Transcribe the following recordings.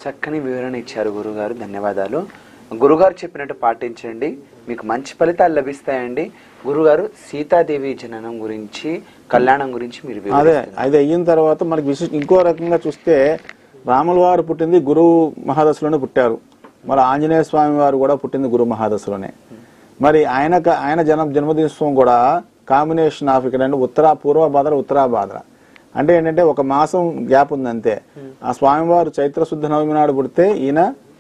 చక్కని వివరణ ఇచ్చారు గురుగారు ధన్యవాదాలు గురుగారు చెప్పినట్టు పాటించండి మీకు మంచి ఫలితాలు లభిస్తాయండి గురుగారు సీతాదేవి జననం గురించి కళ్యాణం గురించి మీరు అదే వివరిస్తున్నారు. అది అయిన తర్వాత మనకి విశేష ఇంకో రకంగా చూస్తే రాముల వారు పుట్టింది గురు మహాదశలోనే పుట్టారు మరి ఆంజనేయ స్వామి వారు కూడా పుట్టింది గురు మహాదశలోనే మరి ఆయన ఆయన జన్మ జన్మదినోత్సవం కూడా కాంబినేషన్ ఆఫ్ ఇక్కడ అంటే ఉత్తర పూర్వ భాద్ర ఉత్తర భాద్ర అంటే ఏంటంటే ఒక మాసం గ్యాప్ ఉంది అంతే ఆ స్వామివారు చైత్ర శుద్ధ నవమి నాడు పుడితే ఈయన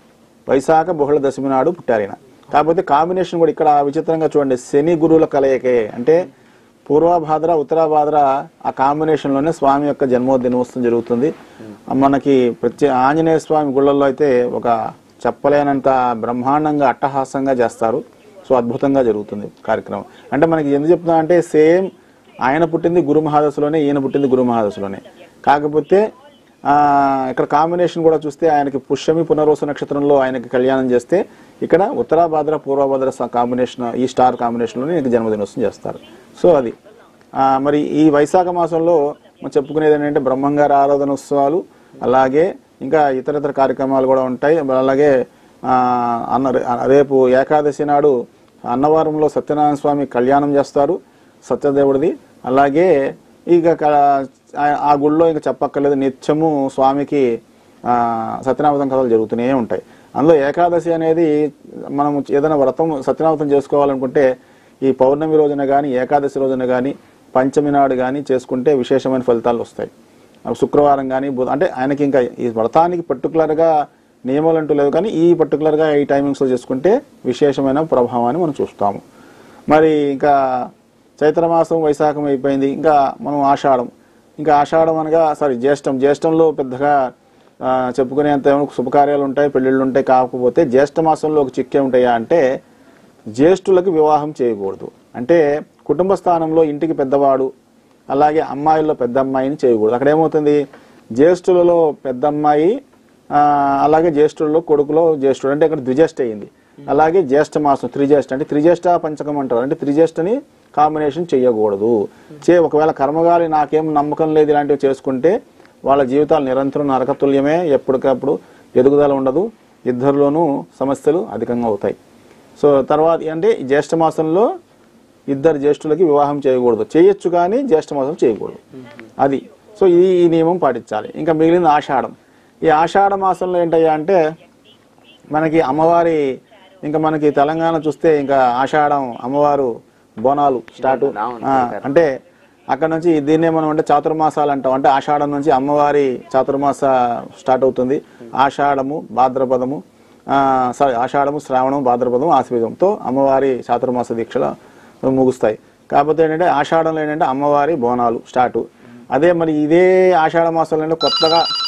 వైశాఖ బహుళ దశమి నాడు పుట్టారు ఈయన కాకపోతే కాంబినేషన్ కూడా ఇక్కడ విచిత్రంగా చూడండి శని గురువుల కలయికే అంటే పూర్వభాద్ర ఉత్తరాభాద్ర ఆ కాంబినేషన్ లోనే స్వామి యొక్క జన్మదినోత్సవం జరుగుతుంది మనకి ప్రత్యే ఆంజనేయ స్వామి గుళ్ళల్లో అయితే ఒక చెప్పలేనంత బ్రహ్మాండంగా అట్టహాసంగా చేస్తారు సో అద్భుతంగా జరుగుతుంది కార్యక్రమం అంటే మనకి ఎందుకు చెప్తున్నా అంటే సేమ్ ఆయన పుట్టింది గురు మహాదశలోనే ఈయన పుట్టింది గురు మహాదశలోనే కాకపోతే ఆ ఇక్కడ కాంబినేషన్ కూడా చూస్తే ఆయనకి పుష్యమి పునర్వసు నక్షత్రంలో ఆయనకి కళ్యాణం చేస్తే ఇక్కడ ఉత్తరాభాద్ర పూర్వభాద్ర స- కాంబినేషన్ ఈ స్టార్ కాంబినేషన్లోనే ఈయనకి జన్మదినోత్సవం చేస్తారు సో అది ఆ, మరి ఈ వైశాఖ మాసంలో మనం చెప్పుకునేది ఏంటంటే బ్రహ్మంగారి ఆరాధనోత్సవాలు అలాగే ఇంకా ఇతర ఇతర కార్యక్రమాలు కూడా ఉంటాయి మరి అలాగే ఆ, అన్న రేపు ఏకాదశి నాడు అన్నవరంలో సత్యనారాయణ స్వామి కళ్యాణం చేస్తారు సత్యదేవుడిది అలాగే ఇక క- ఆ- ఆ గుళ్ళో ఇంకా చెప్పక్కర్లేదు నిత్యము స్వామికి ఆ, సత్యనామతం కథలు జరుగుతూనే ఉంటాయి అందులో ఏకాదశి అనేది మనం ఏదైనా వ్రతం సత్యనామతం చేసుకోవాలనుకుంటే ఈ పౌర్ణమి రోజున కానీ ఏకాదశి రోజున కానీ పంచమి నాడు కానీ చేసుకుంటే విశేషమైన ఫలితాలు వస్తాయి ఆ శుక్రవారం కానీ బుధ అంటే ఆయనకి ఇంకా ఈ వ్రతానికి పర్టికులర్గా నియమాలు అంటూ లేవు కానీ ఈ పర్టికులర్గా ఈ టైమింగ్స్లో చేసుకుంటే విశేషమైన ప్రభావాన్ని మనం చూస్తాము మరి ఇంకా చైత్రమాసం వైశాఖం అయిపోయింది ఇంకా మనం ఆషాఢం ఇంకా ఆషాఢం అనగా సారీ జ్యేష్టం జ్యేష్టంలో పెద్దగా ఆ, చెప్పుకునేంత ఏమైనా శుభకార్యాలు ఉంటాయి పెళ్ళిళ్ళు ఉంటాయి కాకపోతే జ్యేష్ఠ మాసంలో ఒక చిక్కే ఉంటాయా అంటే జ్యేష్ఠులకు వివాహం చేయకూడదు అంటే కుటుంబ స్థానంలో ఇంటికి పెద్దవాడు అలాగే అమ్మాయిల్లో పెద్ద అమ్మాయిని చేయకూడదు అక్కడ ఏమవుతుంది జ్యేష్ఠులలో పెద్ద అమ్మాయి ఆ, అలాగే జ్యేష్ఠులలో కొడుకులో జ్యేష్ఠుడు అంటే ఇక్కడ ద్విజ్యేష్ఠ అయింది అలాగే జ్యేష్ఠ మాసం త్రిజ్యేష్ఠ అంటే త్రిజ్యేష్ఠ పంచకం అంటారు అంటే త్రిజ్యేష్ఠని కాంబినేషన్ చేయకూడదు చే ఒకవేళ కర్మగాలి నాకేం నమ్మకం లేదు ఇలాంటివి చేసుకుంటే వాళ్ళ జీవితాలు నిరంతరం నరకతుల్యమే ఎప్పటికప్పుడు ఎదుగుదల ఉండదు ఇద్దరిలోనూ సమస్యలు అధికంగా అవుతాయి సో తర్వాత అంటే ఈ జ్యేష్ఠ మాసంలో ఇద్దరు జ్యేష్ఠులకి వివాహం చేయకూడదు చేయొచ్చు కానీ జ్యేష్ఠ మాసం చేయకూడదు అది సో ఈ ఈ నియమం పాటించాలి ఇంకా మిగిలిన ఆషాఢం ఈ ఆషాఢ మాసంలో ఏంటయ్యా అంటే మనకి అమ్మవారి ఇంకా మనకి తెలంగాణ చూస్తే ఇంకా ఆషాఢం అమ్మవారు బోనాలు స్టార్ట్ అవును, అంటే అక్కడ నుంచి దీన్నే మనం అంటే చాతుర్మాసాలు అంటాం అంటే ఆషాఢం నుంచి అమ్మవారి చాతుర్మాస స్టార్ట్ అవుతుంది ఆషాఢము భాద్రపదము ఆ, సారీ ఆషాఢము శ్రావణం భాద్రపదం ఆశ్వీజంతో అమ్మవారి చాతుర్మాస దీక్షలు ముగుస్తాయి కాకపోతే ఏంటంటే ఆషాఢంలో ఏంటంటే అమ్మవారి బోనాలు స్టార్ట్ అదే మరి ఇదే ఆషాఢ మాసంలో కొత్తగా